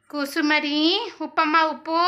ಕುಸುಮರಿ ಉಪ್ಪಮ್ಮ ಉಪ್ಪು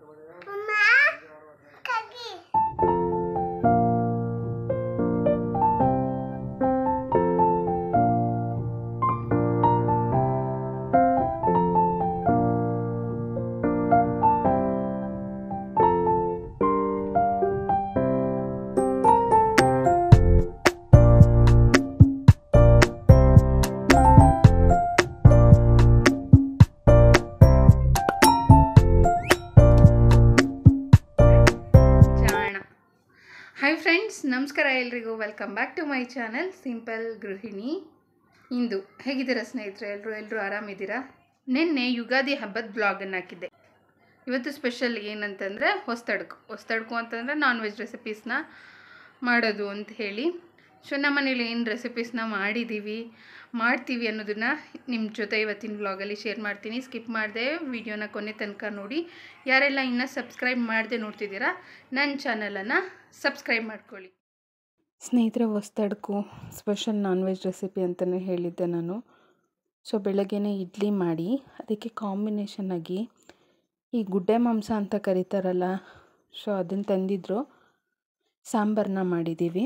ಜಾಣ hi friends ನಮಸ್ಕಾರ ಎಲ್ರಿಗೂ welcome back to my channel simple ಗೃಹಿಣಿ ಇಂದು ಹೇಗಿದ್ದೀರಾ ಸ್ನೇಹಿತರೆ ಎಲ್ಲರೂ ಎಲ್ಲರೂ ಆರಾಮಿದ್ದೀರಾ ನಿನ್ನೆ ಯುಗಾದಿ ಹಬ್ಬದ ಬ್ಲಾಗನ್ನು ಹಾಕಿದ್ದೆ ಇವತ್ತು ಸ್ಪೆಷಲ್ ಏನಂತಂದರೆ ಹೊಸ್ತಡ್ಕು ಹೊಸ್ತಡ್ಕು ಅಂತಂದರೆ ನಾನ್ ವೆಜ್ ರೆಸಿಪೀಸ್ನ ಮಾಡೋದು ಅಂತ ಹೇಳಿ ಸೊ ನಮ್ಮ ಮನೇಲಿ ಏನು ರೆಸಿಪೀಸ್ನ ಮಾಡಿದ್ದೀವಿ ಮಾಡ್ತೀವಿ ಅನ್ನೋದನ್ನು ನಿಮ್ಮ ಜೊತೆ ಇವತ್ತಿನ ವ್ಲಾಗಲ್ಲಿ ಶೇರ್ ಮಾಡ್ತೀನಿ ಸ್ಕಿಪ್ ಮಾಡಿದೆ ವಿಡಿಯೋನ ಕೊನೆ ತನಕ ನೋಡಿ ಯಾರೆಲ್ಲ ಇನ್ನೂ ಸಬ್ಸ್ಕ್ರೈಬ್ ಮಾಡದೆ ನೋಡ್ತಿದ್ದೀರಾ ನನ್ನ ಚಾನಲನ್ನು ಸಬ್ಸ್ಕ್ರೈಬ್ ಮಾಡ್ಕೊಳ್ಳಿ ಸ್ನೇಹಿತರೆ ಹೊಸ್ತಡ್ಕು ಸ್ಪೆಷಲ್ ನಾನ್ ವೆಜ್ ರೆಸಿಪಿ ಅಂತಲೇ ಹೇಳಿದ್ದೆ ನಾನು ಸೊ ಬೆಳಗ್ಗೆನೇ ಇಡ್ಲಿ ಮಾಡಿ ಅದಕ್ಕೆ ಕಾಂಬಿನೇಷನ್ ಆಗಿ ಈ ಗುಡ್ಡೆ ಮಾಂಸ ಅಂತ ಕರೀತಾರಲ್ಲ ಸೊ ಅದನ್ನು ತಂದಿದ್ರು ಸಾಂಬಾರನ್ನ ಮಾಡಿದ್ದೀವಿ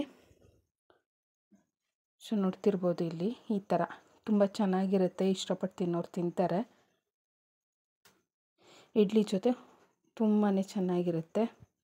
ಸೊ ನೋಡ್ತಿರ್ಬೋದು ಇಲ್ಲಿ ಈ ಥರ ತುಂಬ ಚೆನ್ನಾಗಿರುತ್ತೆ ಇಷ್ಟಪಟ್ಟು ತಿನ್ನೋರು ತಿಂತಾರೆ ಇಡ್ಲಿ ಜೊತೆ ತುಂಬಾ ಚೆನ್ನಾಗಿರುತ್ತೆ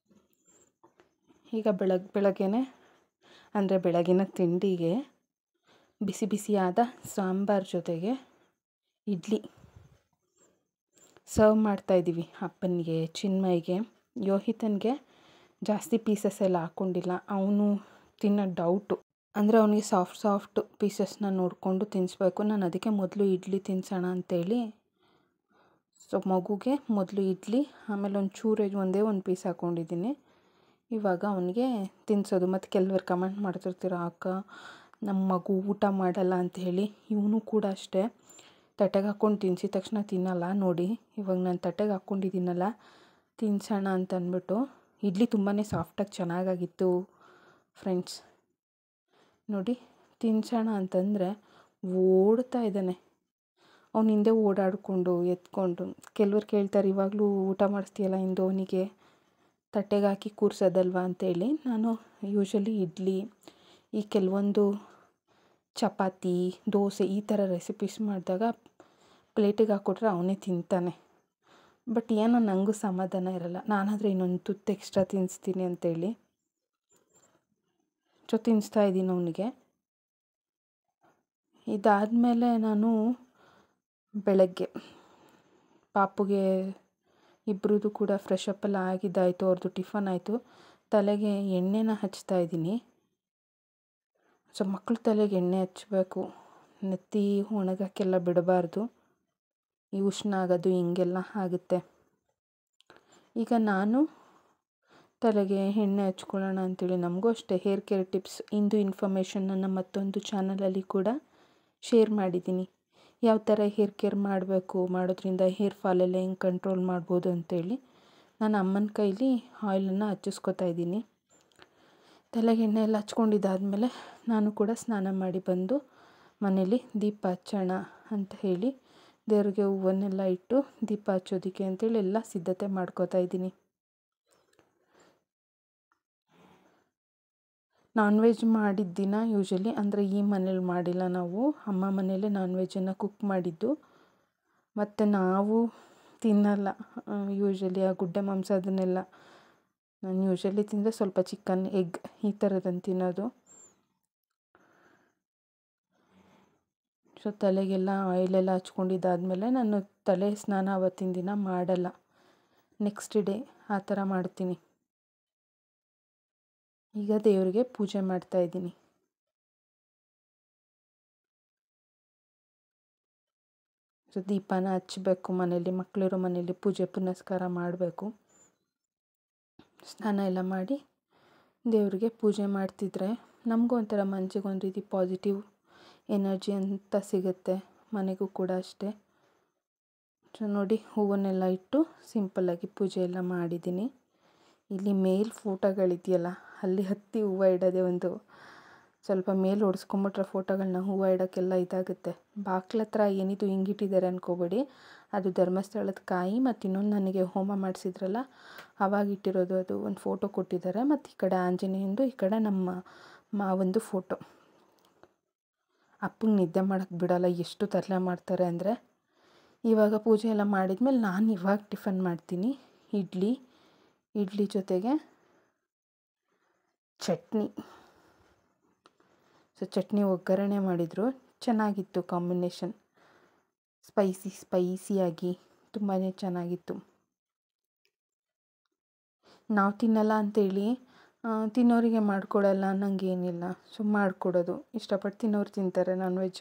ಈಗ ಬೆಳಗ್ಗೆ ಬೆಳಗ್ಗೆನೆ ಅಂದರೆ ಬೆಳಗಿನ ತಿಂಡಿಗೆ ಬಿಸಿ ಬಿಸಿಯಾದ ಸಾಂಬಾರ್ ಜೊತೆಗೆ ಇಡ್ಲಿ ಸರ್ವ್ ಮಾಡ್ತಾಯಿದ್ದೀವಿ ಅಪ್ಪನಿಗೆ ಚಿನ್ಮಯ್ಗೆ ಯೋಹಿತನಿಗೆ ಜಾಸ್ತಿ ಪೀಸಸ್ ಎಲ್ಲ ಹಾಕ್ಕೊಂಡಿಲ್ಲ ಅವನು ತಿನ್ನೋ ಡೌಟು ಅಂದರೆ ಅವನಿಗೆ ಸಾಫ್ಟ್ ಸಾಫ್ಟ್ ಪೀಸಸ್ನ ನೋಡಿಕೊಂಡು ತಿನ್ನಿಸ್ಬೇಕು ನಾನು ಅದಕ್ಕೆ ಮೊದಲು ಇಡ್ಲಿ ತಿನ್ಸೋಣ ಅಂತೇಳಿ ಸೊ ಮಗುಗೆ ಮೊದಲು ಇಡ್ಲಿ ಆಮೇಲೆ ಒಂದು ಚೂರು ಒಂದೇ ಒಂದು ಪೀಸ್ ಹಾಕ್ಕೊಂಡಿದ್ದೀನಿ ಇವಾಗ ಅವನಿಗೆ ತಿನ್ನಿಸೋದು ಮತ್ತು ಕೆಲವರು ಕಮೆಂಟ್ ಮಾಡ್ತಿರ್ತೀರ ಅಕ್ಕ ನಮ್ಮ ಮಗು ಊಟ ಮಾಡಲ್ಲ ಅಂತ ಹೇಳಿ ಇವನು ಕೂಡ ಅಷ್ಟೇ ತಟ್ಟೆಗೆ ಹಾಕ್ಕೊಂಡು ತಿನ್ನಿಸಿದ ತಕ್ಷಣ ತಿನ್ನಲ್ಲ ನೋಡಿ ಇವಾಗ ನಾನು ತಟ್ಟೆಗೆ ಹಾಕ್ಕೊಂಡಿದ್ದೀನಲ್ಲ ತಿನ್ಸೋಣ ಅಂತ ಅಂದ್ಬಿಟ್ಟು ಇಡ್ಲಿ ತುಂಬಾ ಸಾಫ್ಟಾಗಿ ಚೆನ್ನಾಗಾಗಿತ್ತು ಫ್ರೆಂಡ್ಸ್ ನೋಡಿ ತಿನ್ಸೋಣ ಅಂತಂದರೆ ಓಡ್ತಾ ಇದ್ದಾನೆ ಅವ್ನು ಹಿಂದೆ ಓಡಾಡಿಕೊಂಡು ಎತ್ಕೊಂಡು ಕೆಲವ್ರು ಕೇಳ್ತಾರೆ ಇವಾಗಲೂ ಊಟ ಮಾಡಿಸ್ತೀಯಲ್ಲ ಇಂದು ಅವನಿಗೆ ತಟ್ಟೆಗೆ ಹಾಕಿ ಕೂರ್ಸೋದಲ್ವಾ ಅಂತೇಳಿ ನಾನು ಯೂಶ್ವಲಿ ಇಡ್ಲಿ ಈ ಕೆಲವೊಂದು ಚಪಾತಿ ದೋಸೆ ಈ ಥರ ರೆಸಿಪೀಸ್ ಮಾಡಿದಾಗ ಪ್ಲೇಟಿಗೆ ಹಾಕ್ಕೊಟ್ರೆ ಅವನೇ ತಿಂತಾನೆ ಬಟ್ ಏನೋ ನನಗೂ ಸಮಾಧಾನ ಇರಲ್ಲ ನಾನಾದರೆ ಇನ್ನೊಂದು ತುತ್ತು ಎಕ್ಸ್ಟ್ರಾ ತಿನ್ನಿಸ್ತೀನಿ ಅಂತೇಳಿ ಸೊ ತಿನ್ನಿಸ್ತಾ ಇದ್ದೀನಿ ಅವನಿಗೆ ಇದಾದಮೇಲೆ ನಾನು ಬೆಳಗ್ಗೆ ಪಾಪುಗೆ ಇಬ್ಬರದು ಕೂಡ ಫ್ರೆಶ್ ಅಪ್ ಎಲ್ಲ ಆಗಿದ್ದಾಯಿತು ಅವ್ರದ್ದು ಟಿಫನ್ ಆಯಿತು ತಲೆಗೆ ಎಣ್ಣೆನ ಹಚ್ತಾ ಇದ್ದೀನಿ ಸೊ ಮಕ್ಕಳು ತಲೆಗೆ ಎಣ್ಣೆ ಹಚ್ಚಬೇಕು ನೆತ್ತಿ ಒಣಗಕ್ಕೆಲ್ಲ ಬಿಡಬಾರ್ದು ಈ ಉಷ್ಣ ಆಗೋದು ಹಿಂಗೆಲ್ಲ ಆಗುತ್ತೆ ಈಗ ನಾನು ತಲೆಗೆ ಎಣ್ಣೆ ಹಚ್ಕೊಳ್ಳೋಣ ಅಂತೇಳಿ ನಮಗೂ ಅಷ್ಟೇ ಹೇರ್ ಕೇರ್ ಟಿಪ್ಸ್ ಇಂದು ಇನ್ಫಾರ್ಮೇಷನ್ ನನ್ನ ಮತ್ತೊಂದು ಚಾನಲಲ್ಲಿ ಕೂಡ ಶೇರ್ ಮಾಡಿದ್ದೀನಿ ಯಾವ ಥರ ಹೇರ್ ಕೇರ್ ಮಾಡಬೇಕು ಮಾಡೋದ್ರಿಂದ ಹೇರ್ ಫಾಲೆಲ್ಲ ಹೆಂಗೆ ಕಂಟ್ರೋಲ್ ಮಾಡ್ಬೋದು ಅಂತೇಳಿ ನಾನು ಅಮ್ಮನ ಕೈಲಿ ಆಯಿಲನ್ನು ಹಚ್ಚಿಸ್ಕೊತಾ ಇದ್ದೀನಿ ತಲೆಗೆ ಎಣ್ಣೆ ಎಲ್ಲ ಹಚ್ಕೊಂಡಿದ್ದಾದಮೇಲೆ ನಾನು ಕೂಡ ಸ್ನಾನ ಮಾಡಿ ಬಂದು ಮನೇಲಿ ದೀಪ ಹಚ್ಚೋಣ ಅಂತ ಹೇಳಿ ದೇವ್ರಿಗೆ ಹೂವನ್ನೆಲ್ಲ ಇಟ್ಟು ದೀಪ ಹಚ್ಚೋದಕ್ಕೆ ಅಂತೇಳಿ ಎಲ್ಲ ಸಿದ್ಧತೆ ಮಾಡ್ಕೋತಾ ಇದ್ದೀನಿ ನಾನ್ ವೆಜ್ ಮಾಡಿದ ದಿನ ಯೂಶಲಿ ಅಂದರೆ ಈ ಮನೇಲಿ ಮಾಡಿಲ್ಲ ನಾವು ಅಮ್ಮ ಮನೇಲೆ ನಾನ್ ವೆಜ್ಜನ್ನು ಕುಕ್ ಮಾಡಿದ್ದು ಮತ್ತು ನಾವು ತಿನ್ನಲ್ಲ ಯೂಶಲಿ ಆ ಗುಡ್ಡೆ ಮಾಂಸ ಅದನ್ನೆಲ್ಲ ನಾನು ಯೂಶಲಿ ತಿಂದರೆ ಸ್ವಲ್ಪ ಚಿಕನ್ ಎಗ್ ಈ ಥರದನ್ನು ತಿನ್ನೋದು ಸೊ ತಲೆಗೆಲ್ಲ ಆಯಿಲೆಲ್ಲ ಹಚ್ಕೊಂಡಿದ್ದಾದಮೇಲೆ ನಾನು ತಲೆ ಸ್ನಾನ ಆವತ್ತಿನ ದಿನ ಮಾಡಲ್ಲ ನೆಕ್ಸ್ಟ್ ಡೇ ಆ ಥರ ಮಾಡ್ತೀನಿ ಈಗ ದೇವರಿಗೆ ಪೂಜೆ ಮಾಡ್ತಾ ಇದ್ದೀನಿ ಸೊ ದೀಪನ ಹಚ್ಚಬೇಕು ಮನೇಲಿ ಮಕ್ಕಳಿರೋ ಮನೇಲಿ ಪೂಜೆ ಪುನಸ್ಕಾರ ಮಾಡಬೇಕು ಸ್ನಾನ ಎಲ್ಲ ಮಾಡಿ ದೇವರಿಗೆ ಪೂಜೆ ಮಾಡ್ತಿದ್ರೆ ನಮಗೂ ಒಂಥರ ಮನಸ್ಸಿಗೆ ಒಂದು ರೀತಿ ಪಾಸಿಟಿವ್ ಎನರ್ಜಿ ಅಂತ ಸಿಗುತ್ತೆ ಮನೆಗೂ ಕೂಡ ಅಷ್ಟೇ ಸೊ ನೋಡಿ ಹೂವನ್ನೆಲ್ಲ ಇಟ್ಟು ಸಿಂಪಲ್ಲಾಗಿ ಪೂಜೆ ಎಲ್ಲ ಮಾಡಿದ್ದೀನಿ ಇಲ್ಲಿ ಮೇಲ್ ಫೋಟೋಗಳಿದೆಯಲ್ಲ ಅಲ್ಲಿ ಹತ್ತಿ ಹೂವು ಇಡೋದೇ ಒಂದು ಸ್ವಲ್ಪ ಮೇಲೆ ಹೊಡ್ಸ್ಕೊಂಬಿಟ್ರೆ ಫೋಟೋಗಳನ್ನ ಹೂವು ಇಡೋಕ್ಕೆಲ್ಲ ಇದಾಗುತ್ತೆ ಬಾಕ್ಲ ಹತ್ರ ಏನಿದು ಹಿಂಗಿಟ್ಟಿದ್ದಾರೆ ಅನ್ಕೋಬೇಡಿ ಅದು ಧರ್ಮಸ್ಥಳದ ಕಾಯಿ ಮತ್ತು ಇನ್ನೊಂದು ನನಗೆ ಹೋಮ ಮಾಡಿಸಿದ್ರಲ್ಲ ಆವಾಗ ಇಟ್ಟಿರೋದು ಅದು ಒಂದು ಫೋಟೋ ಕೊಟ್ಟಿದ್ದಾರೆ ಮತ್ತು ಈ ಕಡೆ ಆಂಜನೇಯಂದು ಈ ಕಡೆ ನಮ್ಮ ಮಾವಂದು ಫೋಟೋ ಅಪ್ಪಂಗೆ ನಿದ್ದೆ ಮಾಡೋಕ್ಕೆ ಬಿಡಲ್ಲ ಎಷ್ಟು ತರಲೆ ಮಾಡ್ತಾರೆ ಅಂದರೆ ಇವಾಗ ಪೂಜೆ ಎಲ್ಲ ಮಾಡಿದ್ಮೇಲೆ ನಾನು ಇವಾಗ ಟಿಫನ್ ಮಾಡ್ತೀನಿ ಇಡ್ಲಿ ಇಡ್ಲಿ ಜೊತೆಗೆ ಚಟ್ನಿ ಸೊ ಚಟ್ನಿ ಒಗ್ಗರಣೆ ಮಾಡಿದರು ಚೆನ್ನಾಗಿತ್ತು ಕಾಂಬಿನೇಷನ್ ಸ್ಪೈಸಿ ಸ್ಪೈಸಿಯಾಗಿ ತುಂಬಾ ಚೆನ್ನಾಗಿತ್ತು ನಾವು ತಿನ್ನಲ್ಲ ಅಂತೇಳಿ ತಿನ್ನೋರಿಗೆ ಮಾಡಿಕೊಡಲ್ಲ ಅನ್ನಂಗೇನಿಲ್ಲ ಸೊ ಮಾಡಿಕೊಡೋದು ಇಷ್ಟಪಟ್ಟು ತಿನ್ನೋರು ತಿಂತಾರೆ ನಾನ್ ವೆಜ್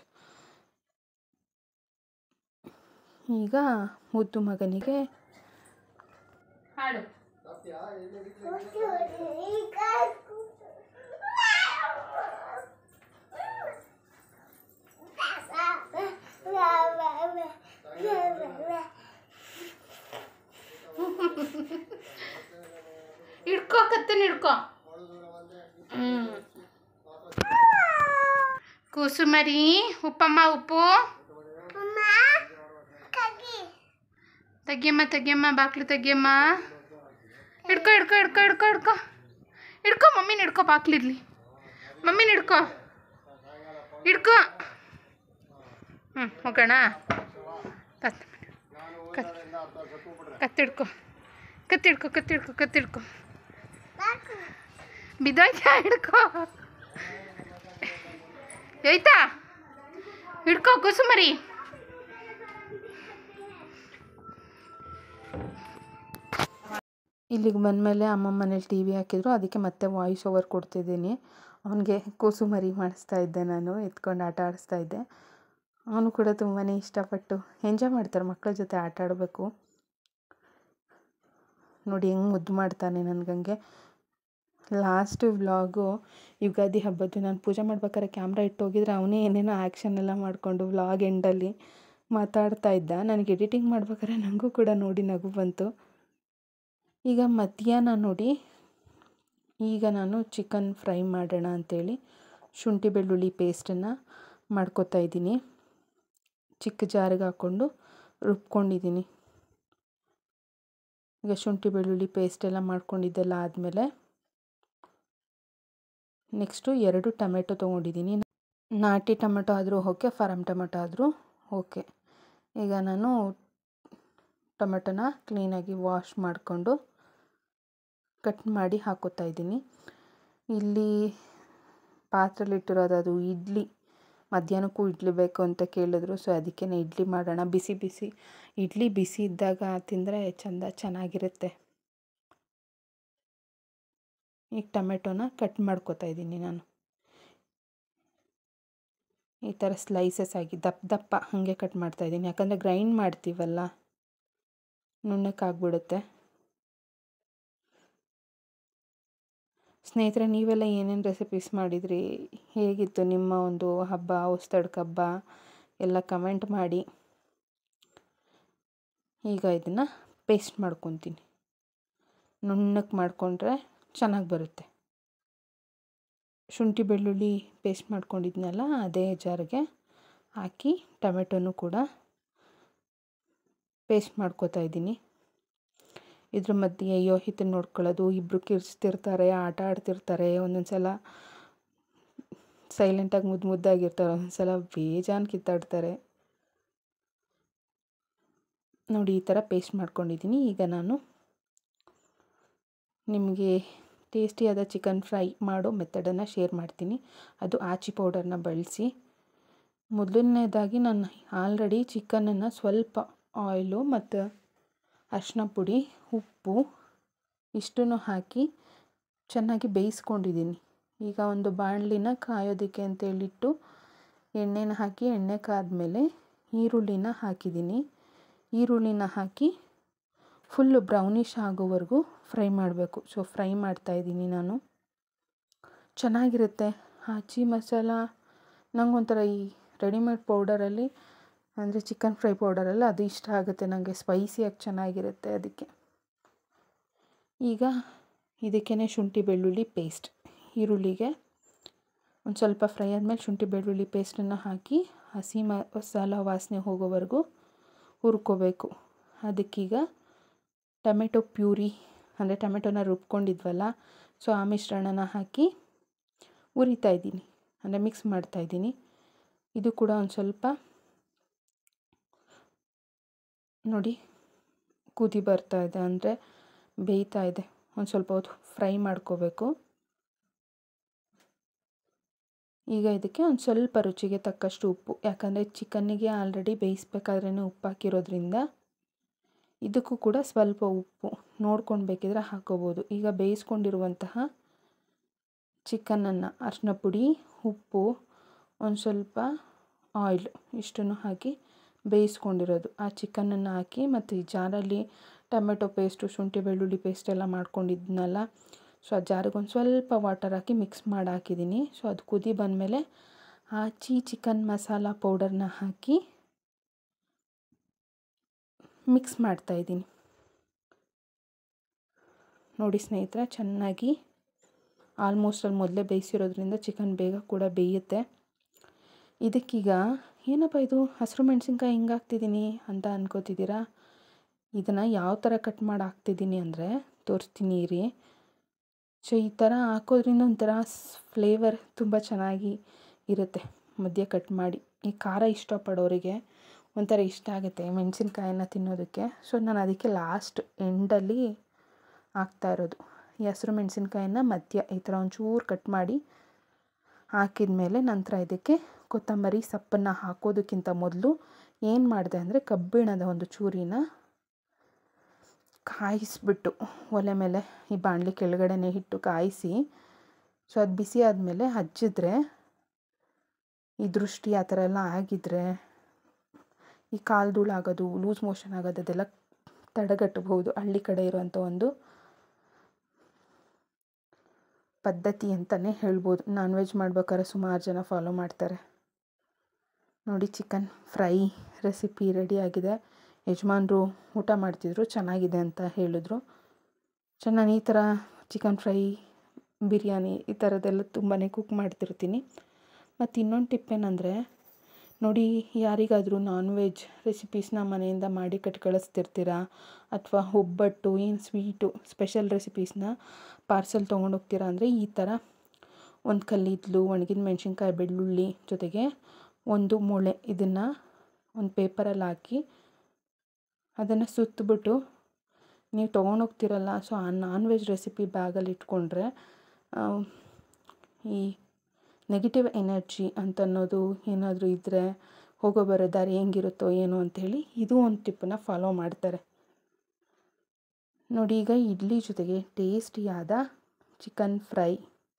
ಈಗ ಮುದ್ದು ಮಗನಿಗೆ ಹಾಡು ಹಿಡ್ಕೋ ಕತ್ತನ್ ಹಿಡ್ಕೋ ಹ್ಮ್ ಕೂಸುಮರಿ ಉಪ್ಪಮ್ಮ ಉಪ್ಪು ತೆಗಿಯಮ್ಮ ತೆಗಿಯಮ್ಮ ಬಾಕ್ಲು ತೆಗಿಯಮ್ಮ ಹಿಡ್ಕೊ ಹಿಡ್ಕೊ ಹಿಡ್ಕೊ ಹಿಡ್ಕೊ ಹಿಡ್ಕೊ ಹಿಡ್ಕೊ ಮಮ್ಮಿನ ಹಿಡ್ಕೊ ಬಾಕ್ಲಿರ್ಲಿ ಮಮ್ಮಿನ ಹಿಡ್ಕೊ ಹಿಡ್ಕೊ ಹ್ಞೂ ಹೋಗೋಣ ಕತ್ ಕತ್ ಕತ್ತಿಡ್ಕೊ ಕತ್ತಿಡ್ಕೊ ಕತ್ತಿಡ್ಕೊ ಕತ್ತಿಡ್ಕೊ ಬಿದ್ದೋಯ್ತಾ ಹಿಡ್ಕೊ ಆಯ್ತಾ ಹಿಡ್ಕೊ ಕುಸುಮರಿ ಇಲ್ಲಿಗೆ ಬಂದಮೇಲೆ ಅಮ್ಮ ಮನೇಲಿ ಟಿ ವಿ ಹಾಕಿದ್ರು ಅದಕ್ಕೆ ಮತ್ತೆ ವಾಯ್ಸ್ ಓವರ್ ಕೊಡ್ತಿದ್ದೀನಿ ಅವನಿಗೆ ಕೂಸು ಮರಿ ಮಾಡಿಸ್ತಾ ಇದ್ದೆ ನಾನು ಎತ್ಕೊಂಡು ಆಟ ಆಡಿಸ್ತಾ ಇದ್ದೆ ಅವನು ಕೂಡ ತುಂಬಾ ಇಷ್ಟಪಟ್ಟು ಎಂಜಾಯ್ ಮಾಡ್ತಾರೆ ಮಕ್ಕಳ ಜೊತೆ ಆಟ ಆಡಬೇಕು ನೋಡಿ ಹೆಂಗೆ ಮುದ್ದು ಮಾಡ್ತಾನೆ ನನಗಂಗೆ ಲಾಸ್ಟ್ ವ್ಲಾಗು ಯುಗಾದಿ ಹಬ್ಬದ್ದು ನಾನು ಪೂಜೆ ಮಾಡ್ಬೇಕಾದ್ರೆ ಕ್ಯಾಮ್ರಾ ಇಟ್ಟು ಹೋಗಿದ್ರೆ ಅವನೇ ಏನೇನೋ ಆ್ಯಕ್ಷನ್ ಎಲ್ಲ ಮಾಡಿಕೊಂಡು ವ್ಲಾಗ್ ಎಂಡಲ್ಲಿ ಮಾತಾಡ್ತಾ ಇದ್ದ ನನಗೆ ಎಡಿಟಿಂಗ್ ಮಾಡ್ಬೇಕಾದ್ರೆ ನನಗೂ ಕೂಡ ನೋಡಿ ನಗು ಬಂತು ಈಗ ಮಧ್ಯಾಹ್ನ ನೋಡಿ ಈಗ ನಾನು ಚಿಕನ್ ಫ್ರೈ ಮಾಡೋಣ ಅಂಥೇಳಿ ಶುಂಠಿ ಬೆಳ್ಳುಳ್ಳಿ ಪೇಸ್ಟನ್ನು ಮಾಡ್ಕೊತಾ ಇದ್ದೀನಿ ಚಿಕ್ಕ ಜಾರಿಗೆ ಹಾಕ್ಕೊಂಡು ರುಬ್ಕೊಂಡಿದ್ದೀನಿ ಈಗ ಶುಂಠಿ ಬೆಳ್ಳುಳ್ಳಿ ಪೇಸ್ಟ್ ಎಲ್ಲ ಮಾಡ್ಕೊಂಡಿದ್ದೆಲ್ಲ ಆದಮೇಲೆ ನೆಕ್ಸ್ಟು ಎರಡು ಟೊಮೆಟೊ ತೊಗೊಂಡಿದ್ದೀನಿ ನಾಟಿ ಟೊಮೆಟೊ ಆದರೂ ಓಕೆ ಫಾರಮ್ ಟೊಮೆಟೊ ಆದರೂ ಓಕೆ ಈಗ ನಾನು ಟೊಮೆಟೊನ ಕ್ಲೀನಾಗಿ ವಾಶ್ ಮಾಡಿಕೊಂಡು ಕಟ್ ಮಾಡಿ ಹಾಕೋತಾ ಇದ್ದೀನಿ ಇಲ್ಲಿ ಪಾತ್ರೆಲಿಟ್ಟಿರೋದು ಅದು ಇಡ್ಲಿ ಮಧ್ಯಾಹ್ನಕ್ಕೂ ಇಡ್ಲಿ ಬೇಕು ಅಂತ ಕೇಳಿದ್ರು ಸೊ ಅದಕ್ಕೆ ಇಡ್ಲಿ ಮಾಡೋಣ ಬಿಸಿ ಬಿಸಿ ಇಡ್ಲಿ ಬಿಸಿ ಇದ್ದಾಗ ತಿಂದರೆ ಚೆಂದ ಚೆನ್ನಾಗಿರುತ್ತೆ ಈಗ ಟೊಮೆಟೊನ ಕಟ್ ಮಾಡ್ಕೊತಾ ಇದ್ದೀನಿ ನಾನು ಈ ಥರ ಸ್ಲೈಸಸ್ ಆಗಿ ದಪ್ಪ ದಪ್ಪ ಹಾಗೆ ಕಟ್ ಮಾಡ್ತಾ ಇದ್ದೀನಿ ಯಾಕಂದರೆ ಗ್ರೈಂಡ್ ಮಾಡ್ತೀವಲ್ಲ ನುಣ್ಣಕ್ಕಾಗ್ಬಿಡುತ್ತೆ ಸ್ನೇಹಿತರೆ ನೀವೆಲ್ಲ ಏನೇನು ರೆಸಿಪೀಸ್ ಮಾಡಿದ್ರಿ ಹೇಗಿತ್ತು ನಿಮ್ಮ ಒಂದು ಹಬ್ಬ ಹೊಸ್ದಡ್ಕ ಹಬ್ಬ ಎಲ್ಲ ಕಮೆಂಟ್ ಮಾಡಿ ಈಗ ಇದನ್ನು ಪೇಸ್ಟ್ ಮಾಡ್ಕೊತೀನಿ ನುಣ್ಣಕ್ಕೆ ಮಾಡಿಕೊಂಡ್ರೆ ಚೆನ್ನಾಗಿ ಬರುತ್ತೆ ಶುಂಠಿ ಬೆಳ್ಳುಳ್ಳಿ ಪೇಸ್ಟ್ ಮಾಡ್ಕೊಂಡಿದ್ನಲ್ಲ ಅದೇ ಜಾರಿಗೆ ಹಾಕಿ ಟೊಮೆಟೊನೂ ಕೂಡ ಪೇಸ್ಟ್ ಮಾಡ್ಕೋತಾ ಇದ್ದೀನಿ ಇದ್ರ ಮಧ್ಯೆ ಯೋಹಿತನ ನೋಡ್ಕೊಳ್ಳೋದು ಇಬ್ಬರು ಕಿರ್ಚ್ತಿರ್ತಾರೆ ಆಟ ಆಡ್ತಿರ್ತಾರೆ ಒಂದೊಂದು ಸಲ ಸೈಲೆಂಟಾಗಿ ಮುದ್ದು ಮುದ್ದಾಗಿರ್ತಾರೆ ಒಂದೊಂದು ಸಲ ಬೇಜಾನ್ ಕಿತ್ತಾಡ್ತಾರೆ ನೋಡಿ ಈ ಥರ ಪೇಸ್ಟ್ ಮಾಡ್ಕೊಂಡಿದ್ದೀನಿ ಈಗ ನಾನು ನಿಮಗೆ ಟೇಸ್ಟಿಯಾದ ಚಿಕನ್ ಫ್ರೈ ಮಾಡೋ ಮೆಥಡನ್ನು ಶೇರ್ ಮಾಡ್ತೀನಿ ಅದು ಆಚಿ ಪೌಡರ್ನ ಬಳಸಿ ಮೊದಲನೇದಾಗಿ ನಾನು ಆಲ್ರೆಡಿ ಚಿಕನನ್ನು ಸ್ವಲ್ಪ ಆಯಿಲು ಮತ್ತು ಅರಿಶಿನ ಪುಡಿ ಉಪ್ಪು ಇಷ್ಟನ್ನು ಹಾಕಿ ಚೆನ್ನಾಗಿ ಬೇಯಿಸ್ಕೊಂಡಿದ್ದೀನಿ ಈಗ ಒಂದು ಬಾಣಲಿನ ಕಾಯೋದಕ್ಕೆ ಅಂತೇಳಿಟ್ಟು ಎಣ್ಣೆನ ಹಾಕಿ ಎಣ್ಣೆ ಕಾದ್ಮೇಲೆ ಈರುಳ್ಳಿನ ಹಾಕಿದ್ದೀನಿ ಈರುಳ್ಳಿನ ಹಾಕಿ ಫುಲ್ಲು ಬ್ರೌನಿಷ್ ಆಗೋವರೆಗೂ ಫ್ರೈ ಮಾಡಬೇಕು ಸೊ ಫ್ರೈ ಮಾಡ್ತಾಯಿದ್ದೀನಿ ನಾನು ಚೆನ್ನಾಗಿರುತ್ತೆ ಆಚಿ ಮಸಾಲ ನಂಗೊಂಥರ ಈ ರೆಡಿಮೇಡ್ ಪೌಡರಲ್ಲಿ ಅಂದರೆ ಚಿಕನ್ ಫ್ರೈ ಪೌಡರಲ್ಲ ಅದು ಇಷ್ಟ ಆಗುತ್ತೆ ನನಗೆ ಸ್ಪೈಸಿಯಾಗಿ ಚೆನ್ನಾಗಿರುತ್ತೆ ಅದಕ್ಕೆ ಈಗ ಇದಕ್ಕೇ ಶುಂಠಿ ಬೆಳ್ಳುಳ್ಳಿ ಪೇಸ್ಟ್ ಈರುಳ್ಳಿಗೆ ಒಂದು ಸ್ವಲ್ಪ ಫ್ರೈ ಆದಮೇಲೆ ಶುಂಠಿ ಬೆಳ್ಳುಳ್ಳಿ ಪೇಸ್ಟನ್ನು ಹಾಕಿ ಹಸಿ ಮಸಾಲ ವಾಸನೆ ಹೋಗೋವರೆಗೂ ಹುರ್ಕೋಬೇಕು ಅದಕ್ಕೀಗ ಟೊಮೆಟೊ ಪ್ಯೂರಿ ಅಂದರೆ ಟೊಮೆಟೊನ ರುಬ್ಕೊಂಡಿದ್ವಲ್ಲ ಸೊ ಆ ಮಿಶ್ರಣನ ಹಾಕಿ ಉರಿತಾ ಇದ್ದೀನಿ ಅಂದರೆ ಮಿಕ್ಸ್ ಮಾಡ್ತಾಯಿದ್ದೀನಿ ಇದು ಕೂಡ ಒಂದು ಸ್ವಲ್ಪ ನೋಡಿ ಕುದಿ ಬರ್ತಾ ಇದೆ ಅಂದರೆ ಬೇಯ್ತಾ ಇದೆ ಒಂದು ಸ್ವಲ್ಪ ಹೊತ್ತು ಫ್ರೈ ಮಾಡ್ಕೋಬೇಕು ಈಗ ಇದಕ್ಕೆ ಒಂದು ಸ್ವಲ್ಪ ರುಚಿಗೆ ತಕ್ಕಷ್ಟು ಉಪ್ಪು ಯಾಕಂದರೆ ಚಿಕನ್ನಿಗೆ ಆಲ್ರೆಡಿ ಬೇಯಿಸ್ಬೇಕಾದ್ರೇ ಉಪ್ಪು ಹಾಕಿರೋದ್ರಿಂದ ಇದಕ್ಕೂ ಕೂಡ ಸ್ವಲ್ಪ ಉಪ್ಪು ನೋಡ್ಕೊಂಡು ಬೇಕಿದ್ರೆ ಹಾಕೋಬೋದು ಈಗ ಬೇಯಿಸ್ಕೊಂಡಿರುವಂತಹ ಚಿಕನನ್ನು ಅರಿಶಿನ ಪುಡಿ ಉಪ್ಪು ಒಂದು ಸ್ವಲ್ಪ ಆಯಿಲ್ ಇಷ್ಟನ್ನು ಹಾಕಿ ಬೇಯಿಸ್ಕೊಂಡಿರೋದು ಆ ಚಿಕನನ್ನು ಹಾಕಿ ಮತ್ತು ಈ ಜಾರಲ್ಲಿ ಟೊಮೆಟೊ ಪೇಸ್ಟು ಶುಂಠಿ ಬೆಳ್ಳುಳ್ಳಿ ಪೇಸ್ಟ್ ಎಲ್ಲ ಮಾಡ್ಕೊಂಡಿದ್ನಲ್ಲ ಸೊ ಆ ಜಾರಿಗೆ ಒಂದು ಸ್ವಲ್ಪ ವಾಟರ್ ಹಾಕಿ ಮಿಕ್ಸ್ ಮಾಡಿ ಹಾಕಿದ್ದೀನಿ ಸೊ ಅದು ಕುದಿ ಬಂದಮೇಲೆ ಆಚಿ ಚಿಕನ್ ಮಸಾಲ ಪೌಡರ್ನ ಹಾಕಿ ಮಿಕ್ಸ್ ಮಾಡ್ತಾಯಿದ್ದೀನಿ ನೋಡಿ ಸ್ನೇಹಿತರೆ ಚೆನ್ನಾಗಿ ಆಲ್ಮೋಸ್ಟ್ ಅಲ್ಲಿ ಮೊದಲೇ ಬೇಯಿಸಿರೋದ್ರಿಂದ ಚಿಕನ್ ಬೇಗ ಕೂಡ ಬೇಯುತ್ತೆ ಇದಕ್ಕೀಗ ಏನಪ್ಪ ಇದು ಹಸಿರು ಮೆಣಸಿನ್ಕಾಯಿ ಹಿಂಗೆ ಹಾಕ್ತಿದ್ದೀನಿ ಅಂತ ಅನ್ಕೋತಿದ್ದೀರಾ ಇದನ್ನು ಯಾವ ಥರ ಕಟ್ ಮಾಡಿ ಹಾಕ್ತಿದ್ದೀನಿ ಅಂದರೆ ತೋರಿಸ್ತೀನಿ ರೀ ಸೊ ಈ ಥರ ಹಾಕೋದ್ರಿಂದ ಒಂಥರ ಫ್ಲೇವರ್ ತುಂಬ ಚೆನ್ನಾಗಿ ಇರುತ್ತೆ ಮಧ್ಯೆ ಕಟ್ ಮಾಡಿ ಈ ಖಾರ ಇಷ್ಟಪಡೋರಿಗೆ ಒಂಥರ ಇಷ್ಟ ಆಗುತ್ತೆ ಮೆಣಸಿನ್ಕಾಯಿನ ತಿನ್ನೋದಕ್ಕೆ ಸೊ ನಾನು ಅದಕ್ಕೆ ಲಾಸ್ಟ್ ಎಂಡಲ್ಲಿ ಹಾಕ್ತಾ ಇರೋದು ಈ ಹಸಿರು ಮೆಣಸಿನ್ಕಾಯಿನ ಮಧ್ಯ ಈ ಥರ ಒಂಚೂರು ಕಟ್ ಮಾಡಿ ಹಾಕಿದ ಮೇಲೆ ನಂತರ ಇದಕ್ಕೆ ಕೊತ್ತಂಬರಿ ಸೊಪ್ಪನ್ನು ಹಾಕೋದಕ್ಕಿಂತ ಮೊದಲು ಏನು ಮಾಡಿದೆ ಅಂದರೆ ಕಬ್ಬಿಣದ ಒಂದು ಚೂರಿನ ಕಾಯಿಸ್ಬಿಟ್ಟು ಒಲೆ ಮೇಲೆ ಈ ಬಾಣಲಿ ಕೆಳಗಡೆನೆ ಇಟ್ಟು ಕಾಯಿಸಿ ಸೊ ಅದು ಬಿಸಿ ಆದಮೇಲೆ ಹಚ್ಚಿದ್ರೆ ಈ ದೃಷ್ಟಿ ಆ ಥರ ಎಲ್ಲ ಆಗಿದ್ರೆ ಈ ಕಾಲು ಧೂಳು ಆಗೋದು ಲೂಸ್ ಮೋಷನ್ ಆಗೋದು ಅದೆಲ್ಲ ತಡೆಗಟ್ಟಬಹುದು ಹಳ್ಳಿ ಕಡೆ ಇರುವಂಥ ಒಂದು ಪದ್ಧತಿ ಅಂತಲೇ ಹೇಳ್ಬೋದು ನಾನ್ ವೆಜ್ ಮಾಡ್ಬೇಕಾದ್ರೆ ಸುಮಾರು ಜನ ಫಾಲೋ ಮಾಡ್ತಾರೆ ನೋಡಿ ಚಿಕನ್ ಫ್ರೈ ರೆಸಿಪಿ ರೆಡಿಯಾಗಿದೆ ಯಜಮಾನ್ರು ಊಟ ಮಾಡ್ತಿದ್ರು ಚೆನ್ನಾಗಿದೆ ಅಂತ ಹೇಳಿದ್ರು ಸೊ ನಾನು ಈ ಥರ ಚಿಕನ್ ಫ್ರೈ ಬಿರಿಯಾನಿ ಈ ಥರದ್ದೆಲ್ಲ ತುಂಬಾ ಕುಕ್ ಮಾಡ್ತಿರ್ತೀನಿ ಮತ್ತು ಇನ್ನೊಂದು ಟಿಪ್ ಏನಂದರೆ ನೋಡಿ ಯಾರಿಗಾದರೂ ನಾನ್ ವೆಜ್ ರೆಸಿಪೀಸ್ನ ಮನೆಯಿಂದ ಮಾಡಿ ಕಟ್ ಕಳಿಸ್ತಿರ್ತೀರ ಅಥವಾ ಒಬ್ಬಟ್ಟು ಏನು ಸ್ವೀಟು ಸ್ಪೆಷಲ್ ರೆಸಿಪೀಸ್ನ ಪಾರ್ಸೆಲ್ ತೊಗೊಂಡೋಗ್ತೀರಾ ಅಂದರೆ ಈ ಥರ ಒಂದು ಕಲ್ಲಿದ್ಲು ಒಣಗಿದ ಮೆಣಸಿನ್ಕಾಯಿ ಬೆಳ್ಳುಳ್ಳಿ ಜೊತೆಗೆ ಒಂದು ಮೊಳೆ ಇದನ್ನು ಒಂದು ಪೇಪರಲ್ಲಿ ಹಾಕಿ ಅದನ್ನು ಸುತ್ತಬಿಟ್ಟು ನೀವು ತೊಗೊಂಡೋಗ್ತಿರಲ್ಲ ಸೊ ಆ ನಾನ್ ವೆಜ್ ರೆಸಿಪಿ ಬ್ಯಾಗಲ್ಲಿ ಇಟ್ಕೊಂಡ್ರೆ ಈ ನೆಗೆಟಿವ್ ಎನರ್ಜಿ ಅಂತ ಅನ್ನೋದು ಏನಾದರೂ ಇದ್ದರೆ ಹೋಗೋ ಬರೋ ದಾರಿ ಹೆಂಗಿರುತ್ತೋ ಏನೋ ಅಂಥೇಳಿ ಇದು ಒಂದು ಟಿಪ್ಪನ್ನ ಫಾಲೋ ಮಾಡ್ತಾರೆ ನೋಡಿ ಈಗ ಇಡ್ಲಿ ಜೊತೆಗೆ ಟೇಸ್ಟಿಯಾದ ಚಿಕನ್ ಫ್ರೈ